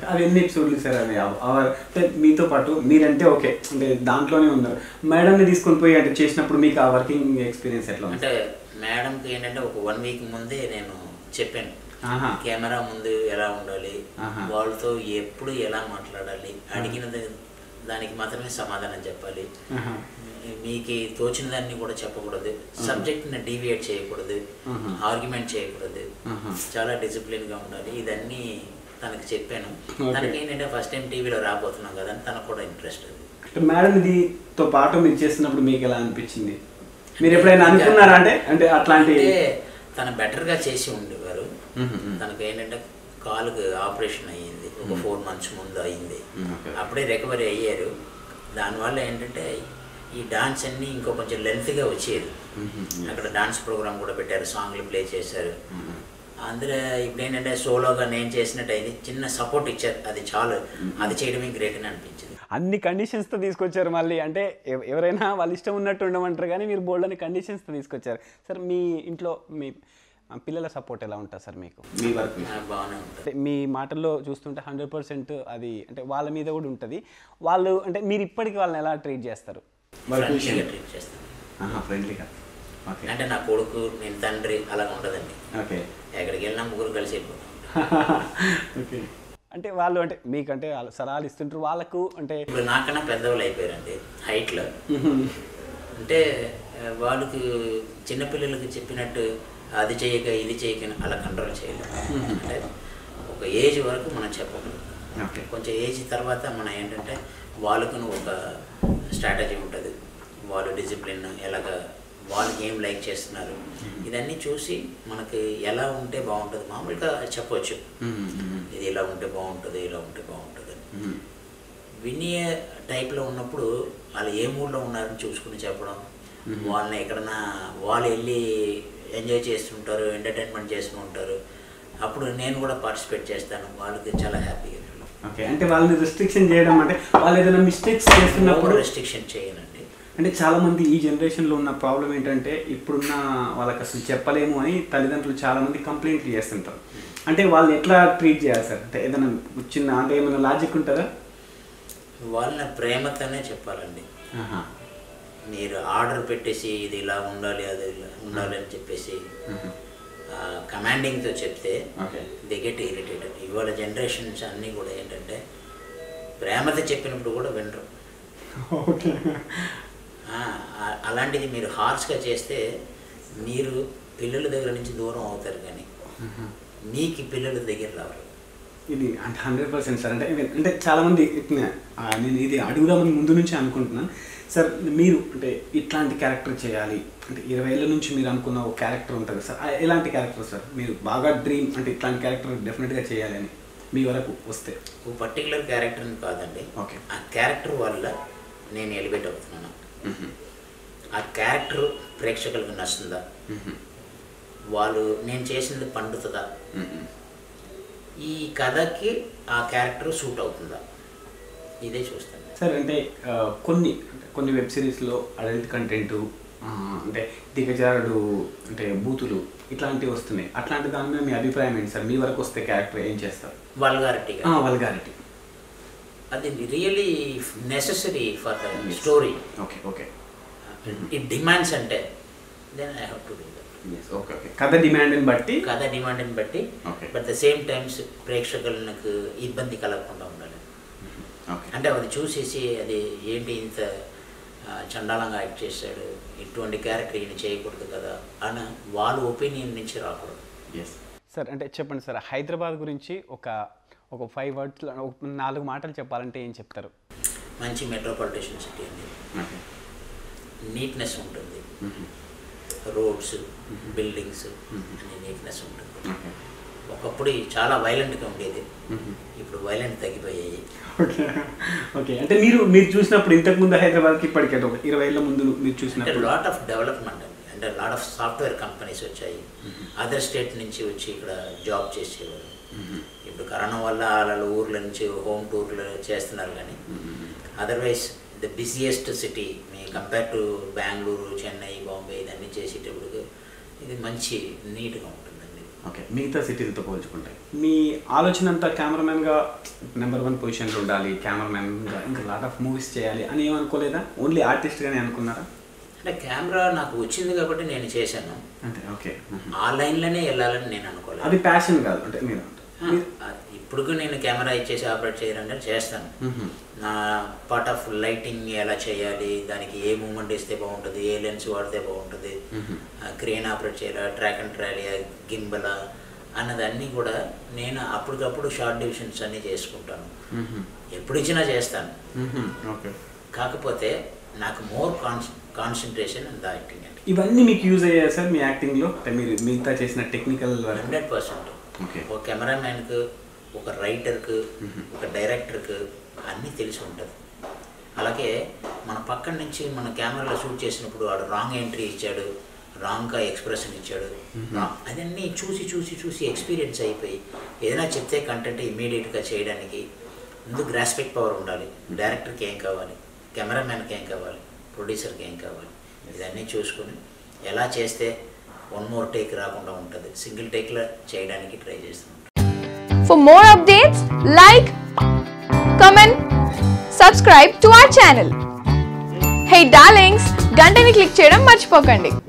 అవి ఎన్ని ఎపిసోడ్లు సార్ అవి అవ- అవర్ అంటే మీతో పాటు మీరంటే ఓకే అంటే దాంట్లోనే ఉన్నారు మేడంని తీసుకొని పోయి అంటే చేసినప్పుడు మీకు ఆ వర్కింగ్ ఎక్స్పీరియన్స్ ఎట్లా ఉంది అంటే మేడంకి ఏంటంటే ఒక వన్ వీక్ ముందే నేను చెప్పాను ఆహా. కెమెరా ముందు ఎలా ఉండాలి ఆహా. వాళ్ళతో ఎప్పుడు ఎలా మాట్లాడాలి అడిగిన దా- దానికి మాత్రమే సమాధానం చెప్పాలి ఆహా. మీకు తోచిన దాన్ని కూడా చెప్పకూడదు సబ్జెక్ట్ని డీవియేట్ చేయకూడదు ఆహా. ఆర్గ్యుమెంట్ చేయకూడదు ఆహా. చాలా డిసిప్లిన్గా ఉండాలి ఇదన్నీ తనకి చెప్పాను Okay. తనకి ఏంటంటే ఫస్ట్ టైం టీవీలో రాబోతున్నాం కదా అని తనకు కూడా ఇంట్రెస్ట్ అది అంటే మేడం ఇదితో పాటు మీరు చేస్తున్నప్పుడు మీకు ఎలా అనిపించింది మీరు ఎప్పుడైనా అనుకున్నారా అంటే అంటే అట్లాంటి అంటే తను బెటర్గా చేసి ఉండేవారు మ్మ్, మ్మ్. తనకు ఏంటంటే కాలుకి ఆపరేషన్ అయ్యింది ఒక ఫోర్ మంత్స్ ముందు అయింది మ్మ్, okay. అప్పుడే రికవరీ అయ్యారు దానివల్ల ఏంటంటే ఈ డాన్స్ అన్నీ ఇంకో కొంచెం లెంత్గా వచ్చేది మ్మ్, అక్కడ డాన్స్ ప్రోగ్రామ్ కూడా పెట్టారు సాంగ్లు ప్లే చేశారు మ్మ్. అందులో ఇప్పుడు ఏంటంటే సోలోగా నేను చేసినట్టు అయింది చిన్న సపోర్ట్ ఇచ్చారు అది చాలు అది చేయడమే గ్రేట్ అని అనిపించింది అన్ని కండిషన్స్తో తీసుకొచ్చారు మళ్ళీ అంటే ఎవ- ఎవరైనా వాళ్ళ ఇష్టం ఉన్నట్టు ఉండమంటారు కానీ మీరు బోల్డ్ అని కండిషన్స్తో తీసుకొచ్చారు సార్ మీ ఇంట్లో మీ ఆ, పిల్లల సపోర్ట్ ఎలా ఉంటుంది సార్ మీకు మీ వర్క్ నాకు బాగానే ఉంటుంది అంటే మీ మాటల్లో చూస్తుంటే హండ్రెడ్ పర్సెంట్ అది అంటే వాళ్ళ మీద కూడా ఉంటుంది వాళ్ళు అంటే మీరు ఇప్పటికి వాళ్ళని ఎలా ట్రీట్ చేస్తారు ఫ్రెండ్లీగా ట్రీట్ చేస్తాను ఫ్రెండ్లీగా ఓకే అంటే నా కొడుకు నేను తండ్రి అలా ఉండదండి ఓకే ఎక్కడికి వెళ్ళినా ముగ్గురు కలిసి వెళ్ళిపోతాం ఓకే అంటే వాళ్ళు అంటే మీకంటే వాళ్ళు సలహాలు ఇస్తుంటారు వాళ్ళకు అంటే ఇప్పుడు నాకన్నా పెద్దవాళ్ళు అయిపోయారండి హైట్లో అంటే ఆ, వాళ్ళకి చిన్నపిల్లలకి చెప్పినట్టు అది చేయక ఇది చేయక అని అలా కంట్రోల్ చేయలేము అంటే ఒక ఏజ్ వరకు మనం చెప్పకూడదు ఓకే కొంచెం ఏజ్ తర్వాత మనం ఏంటంటే వాళ్ళకు ఒక స్ట్రాటజీ ఉంటుంది వాళ్ళు డిసిప్లిన్ ఎలాగ వాళ్ళకి ఏం లైక్ చేస్తున్నారు ఇదన్నీ చూసి మనకి ఎలా ఉంటే బాగుంటుంది మామూలుగా చెప్పవచ్చు ఇది ఇలా ఉంటే బాగుంటుంది ఇలా ఉంటే బాగుంటుంది అని. వినే టైప్లో ఉన్నప్పుడు వాళ్ళు ఏ మూడ్లో ఉన్నారని చూసుకుని చెప్పడం వాళ్ళని ఎక్కడన్నా వాళ్ళు వెళ్ళి ఎంజాయ్ చేస్తుంటారు ఎంటర్టైన్మెంట్ చేస్తూ ఉంటారు అప్పుడు నేను కూడా పార్టిసిపేట్ చేస్తాను వాళ్ళకి చాలా హ్యాపీగా ఓకే అంటే వాళ్ళని రిస్ట్రిక్షన్ చేయడం అంటే వాళ్ళు ఏదైనా మిస్టేక్స్ చేస్తున్నప్పుడు రెస్ట్రిక్షన్ చేయనండి అంటే చాలా మంది ఈ జనరేషన్లో ఉన్న ప్రాబ్లం ఏంటంటే ఇప్పుడున్న వాళ్ళకి అసలు చెప్పలేము అని తల్లిదండ్రులు చాలా మంది కంప్లైంట్లు చేస్తుంటారు అంటే వాళ్ళని ఎట్లా ట్రీట్ చేయాలి సార్ అంటే ఏదైనా చిన్న అంటే ఏమైనా లాజిక్ ఉంటుందా వాళ్ళని ప్రేమతోనే చెప్పాలండి ఆహా. మీరు ఆర్డర్ పెట్టేసి ఇది ఇలా ఉండాలి అది ఇలా ఉండాలి అని చెప్పేసి కమాండింగ్తో చెప్తే ఓకే దే గెట్ ఇరిటేటెడ్ ఇవాళ జనరేషన్స్ అన్నీ కూడా ఏంటంటే ప్రేమతో చెప్పినప్పుడు కూడా వినరు ఓకే ఆ, ఆ- అలాంటిది మీరు హార్ష్గా చేస్తే మీరు పిల్లల దగ్గర నుంచి దూరం అవుతారు కానీ మీకు పిల్లల దగ్గర రావాలి ఇది అంటే హండ్రెడ్ పర్సెంట్ సార్ అంటే even- అంటే చాలామంది ఇట్నే, ఆ, నేను ఇది అడుగుదామని ముందు నుంచి అనుకుంటున్నాను సార్ మీరు అంటే ఇట్లాంటి క్యారెక్టర్ చేయాలి అంటే ఇరవై ఏళ్ళ నుంచి మీరు అనుకున్న ఒక క్యారెక్టర్ ఉంటుంది సార్ ఆ, ఎలాంటి క్యారెక్టర్ సార్ మీరు బాగా డ్రీమ్ అంటే ఇట్లాంటి క్యారెక్టర్ డెఫినెట్గా చేయాలి అని మీ వరకు వస్తే ఓ పర్టికులర్ క్యారెక్టర్ని కాదండి ఓకే ఆ క్యారెక్టర్ వల్ల నేను ఎలివేట్ అవుతున్నాను ఆ క్యారెక్టర్ ప్రేక్షకులకు నచ్చుతుందా వాళ్ళు నేను చేసింది పండుతుందా ఈ కథకి ఆ క్యారెక్టర్ సూట్ అవుతుందా ఇదే చూస్తాను సార్ అంటే ఆ, కొన్ని అంటే కొన్ని వెబ్ సిరీస్లో అడల్ట్ కంటెంట్ అంటే దిగజారుడు అంటే బూతులు ఇట్లాంటివి వస్తున్నాయి అట్లాంటి దాని మీద మీ అభిప్రాయం ఏంటి సార్ మీ వరకు వస్తే క్యారెక్టర్ ఏం చేస్తారు వల్గారిటీగా వల్గారిటీ అది really necessary for the story okay okay it demands అంటే then I have to do that okay okay కథ డిమాండ్ని బట్టి కథ డిమాండ్ని బట్టి Okay. But the same times ప్రేక్షకులకు ఇబ్బంది కలగకుండా ఉండాలి ఓకే అంటే అది చూసేసి అది ఏంటి ఇంత ఆ, చండాలంగా యాక్ట్ చేశాడు ఇటువంటి క్యారెక్టర్ ఈయన చేయకూడదు కదా అని వాళ్ళ ఒపీనియన్ నుంచి రాకూడదు ఎస్ సార్ అంటే చెప్పండి సార్ హైదరాబాద్ గురించి ఒక ఒక ఫైవ్ వర్డ్స్లో ఒక నాలుగు మాటలు చెప్పాలంటే ఏం చెప్తారు మంచి మెట్రోపాలిటేషన్ సిటీ అండి ఓకే నీట్నెస్ ఉంటుంది రోడ్స్ బిల్డింగ్స్ అనే నీట్నెస్ ఉంటుంది ఓకే ఒకప్పుడు చాలా వైలెంట్గా ఉండేది ఇప్పుడు వైలెంట్ తగ్గిపోయాయి ఓకే ఓకే అంటే మీరు మీరు చూసినప్పుడు ఇంతకు ముందు హైదరాబాద్కి ఇప్పటికే ఒక ఇరవై ఏళ్ళ ముందు మీరు అంటే చూసినప్పుడు లాట్ ఆఫ్ డెవలప్మెంట్ అండి అంటే లాట్ ఆఫ్ సాఫ్ట్వేర్ కంపెనీస్ వచ్చాయి అదర్ స్టేట్ నుంచి వచ్చి ఇక్కడ జాబ్ చేసేవారు ఇప్పుడు కరోనా వల్ల వాళ్ళ ఊర్ల నుంచి హోమ్ టూర్లు చేస్తున్నారు కానీ అదర్వైజ్ ద బిజియెస్ట్ సిటీ మీ కంపేర్ టు బెంగళూరు చెన్నై బాంబే ఇదన్నీ చేసేటప్పుడు ఇది మంచి నీట్గా ఉంటుందండి ఓకే మిగతా సిటీలతో పోల్చుకుంటే మీ ఆలోచన అంతా కెమెరామెన్గా నెంబర్ వన్ పొజిషన్లో ఉండాలి కెమెరామెన్గా ఇంకా లాట్ ఆఫ్ మూవీస్ చేయాలి అని ఏమనుకోలేదా ఓన్లీ ఆర్టిస్ట్గానే అనుకున్నారా అంటే కెమెరా నాకు వచ్చింది కాబట్టి నేను చేశాను అంటే ఓకే ఆ లైన్లోనే వెళ్ళాలని నేను అనుకోలేదు అది ప్యాషన్ కాదు అంటే మీరు ఆ, ఇప్పుడుకు నేను కెమెరా ఇచ్చేసి ఆపరేట్ చేయాలంటే చేస్తాను మ్మ్. నా పార్ట్ ఆఫ్ లైటింగ్ ఎలా చేయాలి దానికి ఏ మూమెంట్ ఇస్తే బాగుంటుంది ఏ లెన్స్ వాడితే బాగుంటుంది మ్మ్. క్రేన్ ఆపరేట్ చేయాలా ట్రాక్ అండ్ ట్రాలియా గింబలా అన్నదన్నీ కూడా నేను అప్పటికప్పుడు షార్ట్ డివిజన్స్ అన్నీ చేసుకుంటాను మ్మ్. ఎప్పుడు ఇచ్చినా చేస్తాను మ్మ్. ఓకే కాకపోతే నాకు more con concentration in the acting అండి ఇవన్నీ మీకు యూజ్ అయ్యాయి సార్ మీ యాక్టింగ్లో అంటే మీరు మిగతా చేసిన technical work hundred percent okay ఒక కెమెరామ్యాన్కు ఒక రైటర్కు ఒక డైరెక్టర్కు అన్నీ తెలిసి ఉంటుంది అలాగే మన పక్కన నుంచి మన కెమెరాలో షూట్ చేసినప్పుడు వాడు రాంగ్ ఎంట్రీ ఇచ్చాడు రాంగ్గా ఎక్స్ప్రెషన్ ఇచ్చాడు wrong- అదన్నీ చూసి చూసి చూసి ఎక్స్పీరియన్స్ అయిపోయి ఏదైనా చెప్తే కంటెంట్ ఇమీడియట్గా చేయడానికి ముందు గ్రాస్పెక్ట్ పవర్ ఉండాలి డైరెక్టర్కి ఏం కావాలి కెమెరామ్యాన్కి ఏం కావాలి ప్రొడ్యూసర్కి ఏం కావాలి ఇదన్నీ చూసుకొని ఎలా చేస్తే వన్ మోర్ టేక్ రాకుండా ఉంటుంది సింగిల్ టేక్లో చేయడానికి ట్రై చేస్తాం For more updates, like, comment, subscribe to our channel. Hey darlings, గంటని click చేయడం మర్చిపోకండి